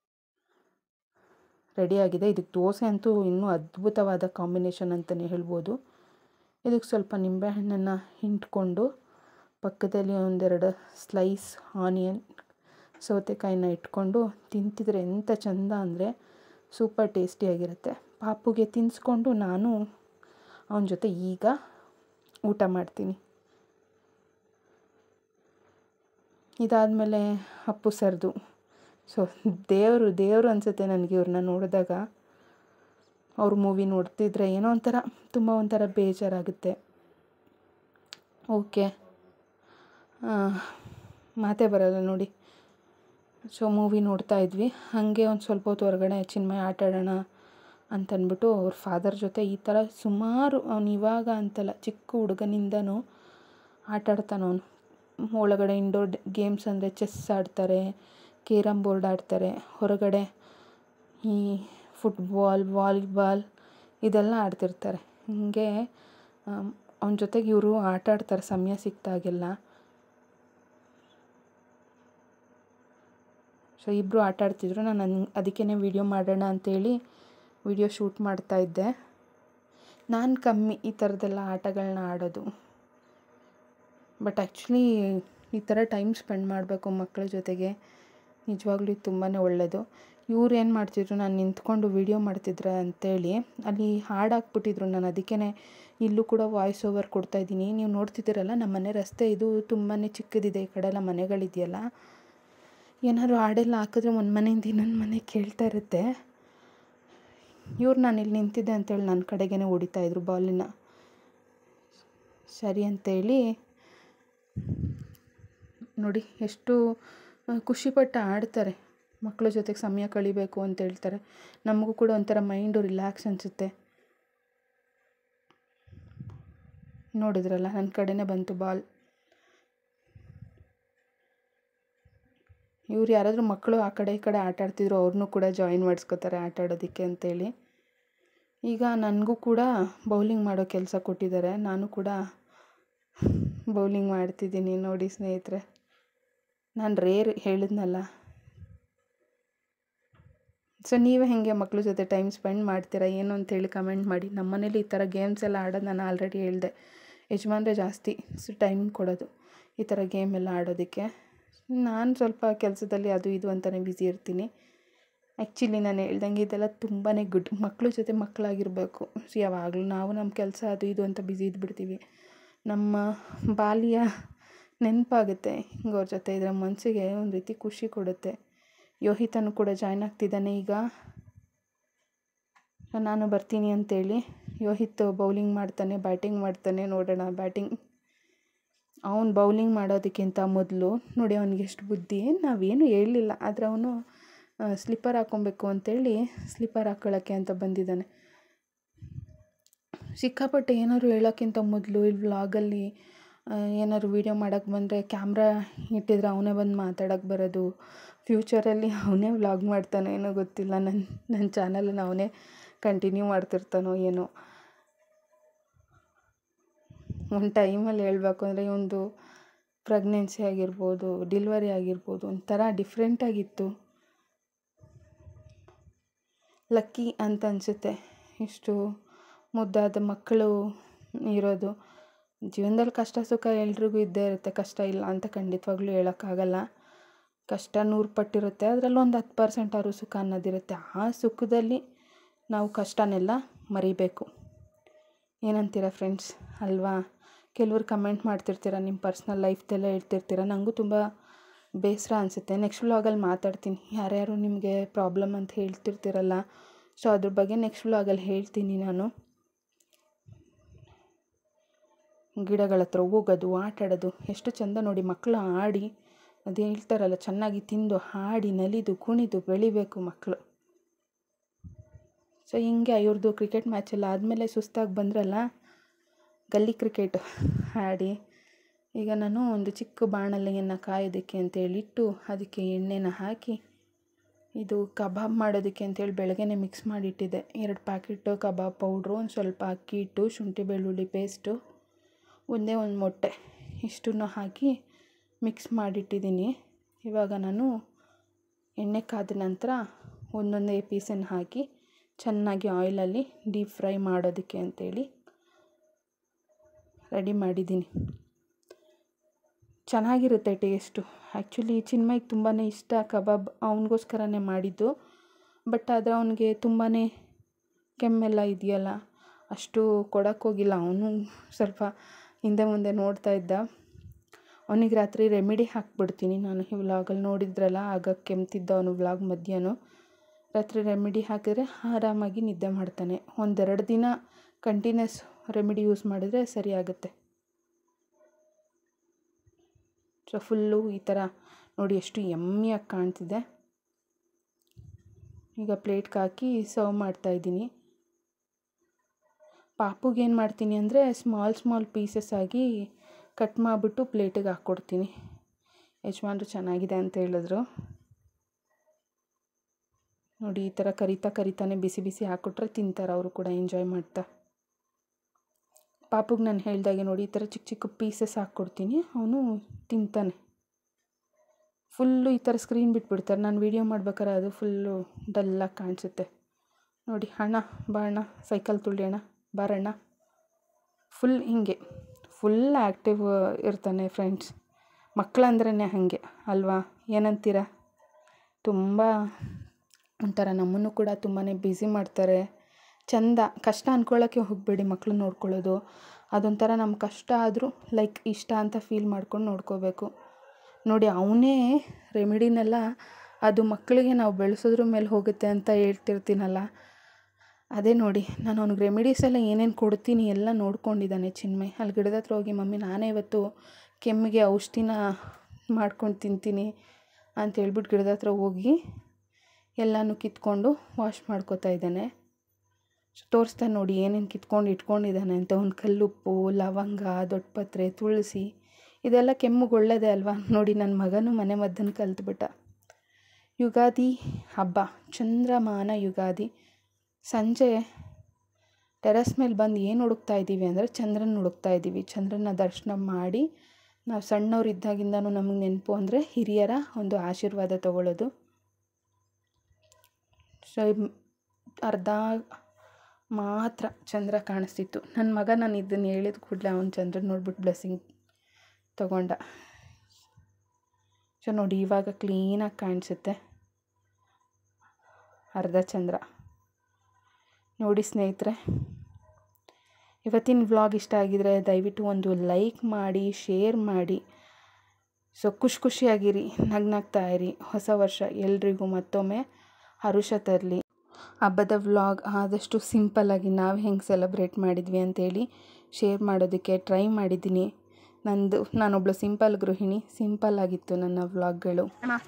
ರೆಡಿಯಾಗಿದೆ ಇದಕ್ಕೆ ದೋಸೆ ಅಂತೂ ಇನ್ನೂ ಅದ್ಭುತವಾದ ಕಾಂಬಿನೇಷನ್ ಅಂತಲೇ ಹೇಳ್ಬೋದು ಇದಕ್ಕೆ ಸ್ವಲ್ಪ ನಿಂಬೆಹಣ್ಣನ್ನು ಹಿಂಡ್ಕೊಂಡು ಪಕ್ಕದಲ್ಲಿ ಒಂದೆರಡು ಸ್ಲೈಸ್ ಆನಿಯನ್ ಸೌತೆಕಾಯಿನ ಇಟ್ಕೊಂಡು ತಿಂತಿದ್ರೆ ಎಂಥ ಚಂದ ಅಂದರೆ ಸೂಪರ್ ಟೇಸ್ಟಿಯಾಗಿರುತ್ತೆ ಪಾಪುಗೆ ತಿನ್ನಿಸ್ಕೊಂಡು ನಾನು ಅವನ ಜೊತೆ ಈಗ ಊಟ ಮಾಡ್ತೀನಿ ಇದಾದಮೇಲೆ ಅಪ್ಪು ಸರ್ದು ಸೊ ದೇವರು ದೇವರು ಅನಿಸುತ್ತೆ ನನಗೆ ಇವ್ರನ್ನ ನೋಡಿದಾಗ ಅವ್ರ ಮೂವಿ ನೋಡ್ತಿದ್ರೆ ಏನೋ ಒಂಥರ ತುಂಬ ಒಂಥರ ಬೇಜಾರಾಗುತ್ತೆ ಓಕೆ ಮಾತೇ ಬರಲ್ಲ ನೋಡಿ ಸೊ ಮೂವಿ ನೋಡ್ತಾ ಇದ್ವಿ ಹಾಗೆ ಒಂದು ಸ್ವಲ್ಪ ಹೊತ್ತು ಹೊರಗಡೆ ಚಿನ್ಮಯ ಆಟ ಆಡೋಣ ಅಂತಂದ್ಬಿಟ್ಟು ಅವ್ರ ಫಾದರ್ ಜೊತೆ ಈ ಥರ ಸುಮಾರು ಅವ್ನು ಇವಾಗ ಅಂತಲ್ಲ ಚಿಕ್ಕ ಹುಡುಗನಿಂದನೂ ಆಟ ಆಡ್ತಾನೆ ಅವನು ಒಳಗಡೆ ಇಂಡೋರ್ ಗೇಮ್ಸ್ ಅಂದರೆ ಚೆಸ್ ಆಡ್ತಾರೆ ಕೇರಮ್ ಬೋರ್ಡ್ ಆಡ್ತಾರೆ ಹೊರಗಡೆ ಈ ಫುಟ್ಬಾಲ್ ವಾಲಿಬಾಲ್ ಇದೆಲ್ಲ ಆಡ್ತಿರ್ತಾರೆ ಹೀಗೆ ಅವನ ಜೊತೆಗೆ ಇವರು ಆಟ ಆಡ್ತಾರೆ ಸಮಯ ಸಿಕ್ಕಿದಾಗೆಲ್ಲ ಸೊ ಇಬ್ಬರು ಆಟ ಆಡ್ತಿದ್ರು ನಾನು ನನ್ನ ಅದಕ್ಕೇ ವೀಡಿಯೋ ಮಾಡೋಣ ಅಂತೇಳಿ ವೀಡಿಯೋ ಶೂಟ್ ಮಾಡ್ತಾಯಿದ್ದೆ ನಾನು ಕಮ್ಮಿ ಈ ಥರದ್ದೆಲ್ಲ ಆಟಗಳನ್ನ ಆಡೋದು ಬಟ್ ಆ್ಯಕ್ಚುಲಿ ಈ ಥರ ಟೈಮ್ ಸ್ಪೆಂಡ್ ಮಾಡಬೇಕು ಮಕ್ಕಳ ಜೊತೆಗೆ ನಿಜವಾಗ್ಲೂ ಇದು ತುಂಬಾ ಒಳ್ಳೆಯದು ಇವ್ರು ಏನು ಮಾಡ್ತಿದ್ರು ನಾನು ನಿಂತ್ಕೊಂಡು ವೀಡಿಯೋ ಮಾಡ್ತಿದ್ರೆ ಅಂತೇಳಿ ಅಲ್ಲಿ ಹಾಡು ಹಾಕ್ಬಿಟ್ಟಿದ್ರು ನಾನು ಅದಕ್ಕೇ ಇಲ್ಲೂ ಕೂಡ ವಾಯ್ಸ್ ಓವರ್ ಕೊಡ್ತಾಯಿದ್ದೀನಿ ನೀವು ನೋಡ್ತಿದ್ದೀರಲ್ಲ ನಮ್ಮ ಮನೆ ರಸ್ತೆ ಇದು ತುಂಬಾ ಚಿಕ್ಕದಿದೆ ಈ ಕಡೆ ಎಲ್ಲ ಮನೆಗಳಿದೆಯಲ್ಲ ಏನಾದ್ರು ಹಾಡೆಲ್ಲ ಹಾಕಿದ್ರೆ ಒಂದು ಮನೆಯಿಂದ ಇನ್ನೊಂದು ಮನೆ ಕೇಳ್ತಾ ಇರುತ್ತೆ ಇವ್ರು ನಾನು ಇಲ್ಲಿ ನಿಂತಿದ್ದೆ ಅಂತೇಳಿ ನನ್ನ ಕಡೆಗೇ ಹೊಡಿತಾಯಿದ್ರು ಬಾಲನ್ನ ಸರಿ ಅಂತೇಳಿ ನೋಡಿ ಎಷ್ಟು ಖುಷಿಪಟ್ಟು ಆಡ್ತಾರೆ ಮಕ್ಕಳ ಜೊತೆಗೆ ಸಮಯ ಕಳಿಬೇಕು ಅಂತ ಹೇಳ್ತಾರೆ ನಮಗೂ ಕೂಡ ಒಂಥರ ಮೈಂಡು ರಿಲ್ಯಾಕ್ಸ್ ಅನಿಸುತ್ತೆ ನೋಡಿದ್ರಲ್ಲ ನನ್ನ ಕಡೆನೇ ಬಂತು ಬಾಲ್ ಇವ್ರು ಯಾರಾದರೂ ಮಕ್ಕಳು ಆ ಕಡೆ ಈ ಕಡೆ ಆಟ ಆಡ್ತಿದ್ರು ಅವ್ರನ್ನೂ ಕೂಡ ಜಾಯಿನ್ ಮಾಡಿಸ್ಕೋತಾರೆ ಆಟ ಆಡೋದಕ್ಕೆ ಅಂತೇಳಿ ಈಗ ನನಗೂ ಕೂಡ ಬೌಲಿಂಗ್ ಮಾಡೋ ಕೆಲಸ ಕೊಟ್ಟಿದ್ದಾರೆ ನಾನು ಕೂಡ ಬೌಲಿಂಗ್ ಮಾಡ್ತಿದ್ದೀನಿ ನೋಡಿ ಸ್ನೇಹಿತರೆ ನಾನು ರೇರ್ ಹೇಳಿದ್ನಲ್ಲ ಸೊ ನೀವೇ ಹೇಗೆ ಮಕ್ಳ ಜೊತೆ ಟೈಮ್ ಸ್ಪೆಂಡ್ ಮಾಡ್ತೀರಾ ಏನು ಅಂತೇಳಿ ಕಮೆಂಟ್ ಮಾಡಿ ನಮ್ಮ ಮನೇಲಿ ಈ ಥರ ಗೇಮ್ಸ್ ಎಲ್ಲ ಆಡೋದು ನಾನು ಆಲ್ರೆಡಿ ಹೇಳಿದೆ ಯಜಮಾನ್ರೆ ಜಾಸ್ತಿ ಸೊ ಟೈಮ್ ಕೊಡೋದು ಈ ಥರ ಗೇಮ್ ಎಲ್ಲ ಆಡೋದಕ್ಕೆ ನಾನು ಸ್ವಲ್ಪ ಕೆಲಸದಲ್ಲಿ ಅದು ಇದು ಅಂತಲೇ ಬ್ಯುಸಿ ಇರ್ತೀನಿ ಆ್ಯಕ್ಚುಲಿ ನಾನು ಹೇಳ್ದಂಗೆ ಇದೆಲ್ಲ ತುಂಬಾ ಗುಡ್ ಮಕ್ಳ ಜೊತೆ ಮಕ್ಕಳಾಗಿರಬೇಕು ಸೊ ಯಾವಾಗಲೂ ನಾವು ನಮ್ಮ ಕೆಲಸ ಅದು ಇದು ಅಂತ ಬ್ಯುಸಿ ಇದ್ಬಿಡ್ತೀವಿ ನಮ್ಮ ಬಾಲ್ಯ ನೆನಪಾಗುತ್ತೆ ಹಿಂಗೆ ಅವ್ರ ಜೊತೆ ಇದ್ರೆ ಮನಸ್ಸಿಗೆ ಒಂದು ರೀತಿ ಖುಷಿ ಕೊಡುತ್ತೆ ಯೋಹಿತನು ಕೂಡ ಜಾಯ್ನ್ ಆಗ್ತಿದ್ದಾನೆ ಈಗ ನಾನು ಬರ್ತೀನಿ ಅಂತೇಳಿ ಯೋಹಿತ್ ಬೌಲಿಂಗ್ ಮಾಡ್ತಾನೆ ಬ್ಯಾಟಿಂಗ್ ಮಾಡ್ತಾನೆ ನೋಡೋಣ ಬ್ಯಾಟಿಂಗ್ ಅವ್ನು ಬೌಲಿಂಗ್ ಮಾಡೋದಕ್ಕಿಂತ ಮೊದಲು ನೋಡಿ ಅವ್ನಿಗೆ ಎಷ್ಟು ಬುದ್ಧಿ ನಾವೇನು ಹೇಳಲಿಲ್ಲ ಆದರೆ ಅವನು ಸ್ಲಿಪ್ಪರ್ ಹಾಕ್ಕೊಬೇಕು ಅಂತೇಳಿ ಸ್ಲಿಪ್ಪರ್ ಹಾಕ್ಕೊಳ್ಳೋಕ್ಕೆ ಅಂತ ಬಂದಿದ್ದಾನೆ ಸಿಕ್ಕಾಪಟ್ಟೆ ಏನಾದ್ರು ಹೇಳೋಕ್ಕಿಂತ ಮೊದಲು ಇಲ್ಲಿ ವ್ಲಾಗಲ್ಲಿ ಏನಾದ್ರು ವೀಡಿಯೋ ಮಾಡೋಕ್ಕೆ ಬಂದರೆ ಕ್ಯಾಮ್ರಾ ಇಟ್ಟಿದ್ರೆ ಅವನೇ ಬಂದು ಮಾತಾಡೋಕ್ಕೆ ಬರೋದು ಫ್ಯೂಚರಲ್ಲಿ ಅವನೇ ವ್ಲಾಗ್ ಮಾಡ್ತಾನೋ ಏನೋ ಗೊತ್ತಿಲ್ಲ ನನ್ನ ನನ್ನ ಚಾನಲನ್ನು ಅವನೇ ಕಂಟಿನ್ಯೂ ಮಾಡ್ತಿರ್ತಾನೋ ಏನೋ ಒಂದು ಟೈಮಲ್ಲಿ ಹೇಳಬೇಕು ಅಂದರೆ ಒಂದು ಪ್ರೆಗ್ನೆನ್ಸಿ ಆಗಿರ್ಬೋದು ಡಿಲ್ವರಿ ಆಗಿರ್ಬೋದು ಒಂಥರ ಡಿಫ್ರೆಂಟಾಗಿತ್ತು ಲಕ್ಕಿ ಅಂತ ಅನಿಸುತ್ತೆ ಇಷ್ಟು ಮುದ್ದಾದ ಮಕ್ಕಳು ಇರೋದು ಜೀವನದಲ್ಲಿ ಕಷ್ಟ ಸುಖ ಎಲ್ರಿಗೂ ಇದ್ದೇ ಇರುತ್ತೆ ಕಷ್ಟ ಇಲ್ಲ ಅಂತ ಖಂಡಿತವಾಗ್ಲೂ ಹೇಳೋಕ್ಕಾಗಲ್ಲ ಕಷ್ಟ ನೂರು ಪಟ್ಟಿರುತ್ತೆ ಅದರಲ್ಲಿ ಒಂದು ಹತ್ತು ಪರ್ಸೆಂಟ್ ಆದ್ರೂ ಸುಖ ಅನ್ನೋದಿರುತ್ತೆ ಆ ಸುಖದಲ್ಲಿ ನಾವು ಕಷ್ಟನೆಲ್ಲ ಮರಿಬೇಕು ಏನಂತೀರ ಫ್ರೆಂಡ್ಸ್ ಅಲ್ವಾ ಕೆಲವ್ರು ಕಮೆಂಟ್ ಮಾಡ್ತಿರ್ತೀರ ನಿಮ್ಮ ಪರ್ಸ್ನಲ್ ಲೈಫ್ದೆಲ್ಲ ಹೇಳ್ತಿರ್ತೀರ ನನಗೂ ತುಂಬ ಬೇಸರ ಅನಿಸುತ್ತೆ ನೆಕ್ಸ್ಟ್ ವ್ಲಾಗಲ್ಲಿ ಮಾತಾಡ್ತೀನಿ ಯಾರ್ಯಾರು ನಿಮಗೆ ಪ್ರಾಬ್ಲಮ್ ಅಂತ ಹೇಳ್ತಿರ್ತೀರಲ್ಲ ಸೊ ಅದ್ರ ಬಗ್ಗೆ ನೆಕ್ಸ್ಟ್ ವ್ಲಾಗಲ್ಲಿ ಹೇಳ್ತೀನಿ ನಾನು ಗಿಡಗಳ ಹತ್ರ ಹೋಗೋದು ಆಟ ಆಡೋದು ಎಷ್ಟು ಚೆಂದ ನೋಡಿ ಮಕ್ಕಳು ಆಡಿ ಅದು ಹೇಳ್ತಾರಲ್ಲ ಚೆನ್ನಾಗಿ ತಿಂದು ಹಾಡಿ ನಲಿದು ಕುಣಿದು ಬೆಳಿಬೇಕು ಮಕ್ಕಳು ಸೊ ಹಿಂಗೆ ಇವ್ರದ್ದು ಕ್ರಿಕೆಟ್ ಮ್ಯಾಚೆಲ್ಲ ಆದಮೇಲೆ ಸುಸ್ತಾಗಿ ಬಂದ್ರಲ್ಲ ಗಲ್ಲಿ ಕ್ರಿಕೆಟ್ ಆಡಿ ಈಗ ನಾನು ಒಂದು ಚಿಕ್ಕ ಬಾಣಲೆಯನ್ನು ಕಾಯೋದಕ್ಕೆ ಅಂತೇಳಿ ಇಟ್ಟು ಅದಕ್ಕೆ ಎಣ್ಣೆನ ಹಾಕಿ ಇದು ಕಬಾಬ್ ಮಾಡೋದಕ್ಕೆ ಅಂತೇಳಿ ಬೆಳಗ್ಗೆನೇ ಮಿಕ್ಸ್ ಮಾಡಿಟ್ಟಿದ್ದೆ ಎರಡು ಪ್ಯಾಕೆಟು ಕಬಾಬ್ ಪೌಡ್ರು ಒಂದು ಸ್ವಲ್ಪ ಅಕ್ಕಿ ಹಿಟ್ಟು ಶುಂಠಿ ಬೆಳ್ಳುಳ್ಳಿ ಪೇಸ್ಟು ಒಂದೇ ಒಂದು ಮೊಟ್ಟೆ ಇಷ್ಟನ್ನು ಹಾಕಿ ಮಿಕ್ಸ್ ಮಾಡಿಟ್ಟಿದ್ದೀನಿ ಇವಾಗ ನಾನು ಎಣ್ಣೆ ಕಾದ ನಂತರ ಒಂದೊಂದೇ ಪೀಸನ್ನು ಹಾಕಿ ಚೆನ್ನಾಗಿ ಆಯಿಲಲ್ಲಿ ಡೀಪ್ ಫ್ರೈ ಮಾಡೋದಕ್ಕೆ ಅಂತೇಳಿ ರೆಡಿ ಮಾಡಿದ್ದೀನಿ ಚೆನ್ನಾಗಿರುತ್ತೆ ಟೇಸ್ಟು ಆ್ಯಕ್ಚುಲಿ ಚಿನ್ಮಯ್ಗೆ ತುಂಬಾ ಇಷ್ಟ ಕಬಾಬ್ ಅವನಿಗೋಸ್ಕರನೇ ಮಾಡಿದ್ದು ಬಟ್ ಆದರೆ ಅವನಿಗೆ ತುಂಬಾ ಕೆಮ್ಮೆಲ್ಲ ಇದೆಯಲ್ಲ ಅಷ್ಟು ಕೊಡೋಕ್ಕೋಗಿಲ್ಲ ಅವನು ಸ್ವಲ್ಪ ಹಿಂದೆ ಮುಂದೆ ನೋಡ್ತಾ ಇದ್ದ ಅವನಿಗೆ ರಾತ್ರಿ ರೆಮಿಡಿ ಹಾಕ್ಬಿಡ್ತೀನಿ ನಾನು ಈ ವ್ಲಾಗಲ್ಲಿ ನೋಡಿದ್ರಲ್ಲ ಆಗ ಕೆಮ್ತಿದ್ದ ಅವನು ವ್ಲಾಗ್ ಮಧ್ಯಾಹ್ನ ರಾತ್ರಿ ರೆಮಿಡಿ ಹಾಕಿದರೆ ಆರಾಮಾಗಿ ನಿದ್ದೆ ಮಾಡ್ತಾನೆ ಒಂದೆರಡು ದಿನ ಕಂಟಿನ್ಯೂಸ್ ರೆಮಿಡಿ ಯೂಸ್ ಮಾಡಿದರೆ ಸರಿ ಆಗುತ್ತೆ ಸೊ ಫುಲ್ಲು ಈ ಥರ ನೋಡಿ ಎಷ್ಟು ಯಮ್ಮಿಯಾಗಿ ಕಾಣ್ತಿದೆ ಈಗ ಪ್ಲೇಟ್ಗೆ ಹಾಕಿ ಸರ್ವ್ ಮಾಡ್ತಾಯಿದ್ದೀನಿ ಪಾಪುಗೆ ಏನು ಮಾಡ್ತೀನಿ ಅಂದರೆ ಸ್ಮಾಲ್ ಸ್ಮಾಲ್ ಪೀಸಸ್ ಆಗಿ ಕಟ್ ಮಾಡಿಬಿಟ್ಟು ಪ್ಲೇಟಿಗೆ ಹಾಕ್ಕೊಡ್ತೀನಿ ಯಜಮಾನ್ರು ಚೆನ್ನಾಗಿದೆ ಅಂತ ಹೇಳಿದ್ರು ನೋಡಿ ಈ ಥರ ಕರಿತಾ ಕರಿತಾನೆ ಬಿಸಿ ಬಿಸಿ ಹಾಕ್ಕೊಟ್ರೆ ತಿಂತಾರೆ ಅವರು ಕೂಡ ಎಂಜಾಯ್ ಮಾಡ್ತಾ ಪಾಪುಗೆ ನಾನು ಹೇಳ್ದಾಗೆ ನೋಡಿ ಈ ಥರ ಚಿಕ್ಕ ಚಿಕ್ಕ ಪೀಸಸ್ ಹಾಕ್ಕೊಡ್ತೀನಿ ಅವನು ತಿಂತಾನೆ ಫುಲ್ಲು ಈ ಥರ ಸ್ಕ್ರೀನ್ ಬಿಟ್ಬಿಡ್ತಾರೆ ನಾನು ವೀಡಿಯೋ ಮಾಡ್ಬೇಕಾದ್ರೆ ಅದು ಫುಲ್ಲು ಡಲ್ಲಾಗಿ ಕಾಣಿಸುತ್ತೆ ನೋಡಿ ಅಣ್ಣ ಬಾ ಅಣ್ಣ ಸೈಕಲ್ ತುಳಿಯೋಣ ಬಾರಣ್ಣ ಫುಲ್ ಹಿಂಗೆ ಫುಲ್ ಆ್ಯಕ್ಟಿವ್ ಇರ್ತಾನೆ ಫ್ರೆಂಡ್ಸ್ ಮಕ್ಕಳಂದ್ರೇ ಹಾಗೆ ಅಲ್ವಾ ಏನಂತೀರ ತುಂಬ ಒಂಥರ ನಮ್ಮನ್ನು ಕೂಡ ತುಂಬಾ ಬ್ಯುಸಿ ಮಾಡ್ತಾರೆ ಚಂದ ಕಷ್ಟ ಅಂದ್ಕೊಳ್ಳೋಕ್ಕೆ ಹೋಗಬೇಡಿ ಮಕ್ಕಳು ನೋಡ್ಕೊಳ್ಳೋದು ಅದೊಂಥರ ನಮ್ಮ ಕಷ್ಟ ಆದರೂ ಲೈಕ್ ಇಷ್ಟ ಅಂತ ಫೀಲ್ ಮಾಡ್ಕೊಂಡು ನೋಡ್ಕೋಬೇಕು ನೋಡಿ ಅವನೇ ರೆಮಿಡಿನೆಲ್ಲ ಅದು ಮಕ್ಕಳಿಗೆ ನಾವು ಬೆಳೆಸೋದ್ರ ಮೇಲೆ ಹೋಗುತ್ತೆ ಅಂತ ಹೇಳ್ತಿರ್ತೀನಲ್ಲ ಅದೇ ನೋಡಿ ನಾನು ಅವ್ನಿಗೆ ರೆಮಿಡೀಸ್ ಎಲ್ಲ ಏನೇನು ಕೊಡ್ತೀನಿ ಎಲ್ಲ ನೋಡ್ಕೊಂಡಿದ್ದಾನೆ ಚಿನ್ಮಯ್ ಅಲ್ಲಿ ಗಿಡದ ಹತ್ರ ಹೋಗಿ ಮಮ್ಮಿ ನಾನೇ ಇವತ್ತು ಕೆಮ್ಮಿಗೆ ಔಷಧಿನ ಮಾಡ್ಕೊಂಡು ತಿಂತೀನಿ ಅಂತ ಹೇಳ್ಬಿಟ್ಟು ಗಿಡದ ಹತ್ರ ಹೋಗಿ ಎಲ್ಲನೂ ಕಿತ್ಕೊಂಡು ವಾಶ್ ಮಾಡ್ಕೋತಾ ಇದ್ದಾನೆ ತೋರಿಸ್ತಾನೆ ನೋಡಿ ಏನೇನು ಕಿತ್ಕೊಂಡು ಇಟ್ಕೊಂಡಿದ್ದಾನೆ ಅಂತ ಒಂದು ಕಲ್ಲುಪ್ಪು ಲವಂಗ ದೊಡ್ಡಪತ್ರೆ ತುಳಸಿ ಇದೆಲ್ಲ ಕೆಮ್ಮಿಗೆ ಒಳ್ಳೆಯದೇ ಅಲ್ವಾ ನೋಡಿ ನನ್ನ ಮಗನೂ ಮನೆ ಮದ್ದನ್ನು ಕಲ್ತ್ಬಿಟ್ಟ ಯುಗಾದಿ ಹಬ್ಬ ಚಂದ್ರಮಾನ ಯುಗಾದಿ ಸಂಜೆ ಟೆರಸ್ ಮೇಲೆ ಬಂದು ಏನು ಹುಡುಕ್ತಾ ಇದ್ದೀವಿ ಅಂದರೆ ಚಂದ್ರನ ಹುಡುಕ್ತಾ ಇದ್ದೀವಿ ಚಂದ್ರನ ದರ್ಶನ ಮಾಡಿ ನಾವು ಸಣ್ಣವ್ರು ಇದ್ದಾಗಿಂದನೂ ನಮಗೆ ನೆನಪು ಅಂದರೆ ಹಿರಿಯರ ಒಂದು ಆಶೀರ್ವಾದ ತಗೊಳ್ಳೋದು ಸೊ ಅರ್ಧ ಮಾತ್ರ ಚಂದ್ರ ಕಾಣಿಸ್ತಿತ್ತು ನನ್ನ ಮಗ ನಾನು ಇದನ್ನು ಹೇಳಿದ ಕೂಡಲೇ ಅವ್ನು ಚಂದ್ರ ನೋಡ್ಬಿಟ್ಟು ಬ್ಲೆಸ್ಸಿಂಗ್ ತಗೊಂಡ ಸೊ ನೋಡಿ ಇವಾಗ ಕ್ಲೀನಾಗಿ ಕಾಣಿಸುತ್ತೆ ಅರ್ಧ ಚಂದ್ರ ನೋಡಿ ಸ್ನೇಹಿತರೆ ಇವತ್ತಿನ ವ್ಲಾಗ್ ಇಷ್ಟ ಆಗಿದರೆ ದಯವಿಟ್ಟು ಒಂದು ಲೈಕ್ ಮಾಡಿ ಶೇರ್ ಮಾಡಿ ಸೊ ಖುಷಿ ಖುಷಿಯಾಗಿರಿ ನಗ್ನಾಗ್ತಾ ಇರಿ ಹೊಸ ವರ್ಷ ಎಲ್ರಿಗೂ ಮತ್ತೊಮ್ಮೆ ಹರುಷ ತರಲಿ ಹಬ್ಬದ ವ್ಲಾಗ್ ಆದಷ್ಟು ಸಿಂಪಲ್ಲಾಗಿ ನಾವು ಹೆಂಗೆ ಸೆಲೆಬ್ರೇಟ್ ಮಾಡಿದ್ವಿ ಅಂತೇಳಿ ಶೇರ್ ಮಾಡೋದಕ್ಕೆ ಟ್ರೈ ಮಾಡಿದ್ದೀನಿ ನಂದು ನಾನೊಬ್ಳು ಸಿಂಪಲ್ ಗೃಹಿಣಿ ಸಿಂಪಲ್ ಆಗಿತ್ತು ನನ್ನ ವ್ಲಾಗ್ಗಳು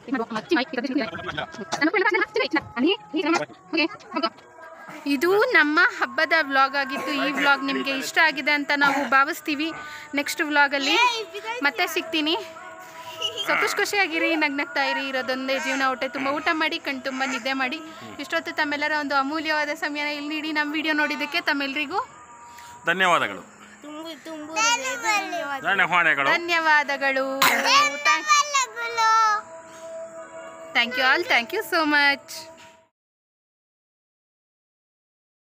ಇದು ನಮ್ಮ ಹಬ್ಬದ ವ್ಲಾಗ್ ಆಗಿತ್ತು ಈ ವ್ಲಾಗ್ ನಿಮಗೆ ಇಷ್ಟ ಆಗಿದೆ ಅಂತ ನಾವು ಭಾವಿಸ್ತೀವಿ ನೆಕ್ಸ್ಟ್ ವ್ಲಾಗಲ್ಲಿ ಮತ್ತೆ ಸಿಗ್ತೀನಿ ಸೊ ಖುಷಿ ಖುಷಿಯಾಗಿರಿ ನಗ್ನಗ್ತಾ ಇರಿ ಇರೋದೊಂದೇ ಜೀವನ ಹೊಟ್ಟೆ ತುಂಬ ಊಟ ಮಾಡಿ ಕಣ್ ತುಂಬ ನಿದ್ದೆ ಮಾಡಿ ಇಷ್ಟೊತ್ತು ತಮ್ಮೆಲ್ಲರ ಒಂದು ಅಮೂಲ್ಯವಾದ ಸಮಯನ ಇಲ್ಲಿ ನೀಡಿ ನಮ್ಮ ವಿಡಿಯೋ ನೋಡಿದ್ದಕ್ಕೆ ತಮ್ಮೆಲ್ಲರಿಗೂ ಧನ್ಯವಾದಗಳು ತುಂಬು ತುಂಬು ಧನ್ಯವಾದ ಧನ್ಯವಾದಗಳು ಧನ್ಯವಾದಗಳು thank you all thank you so much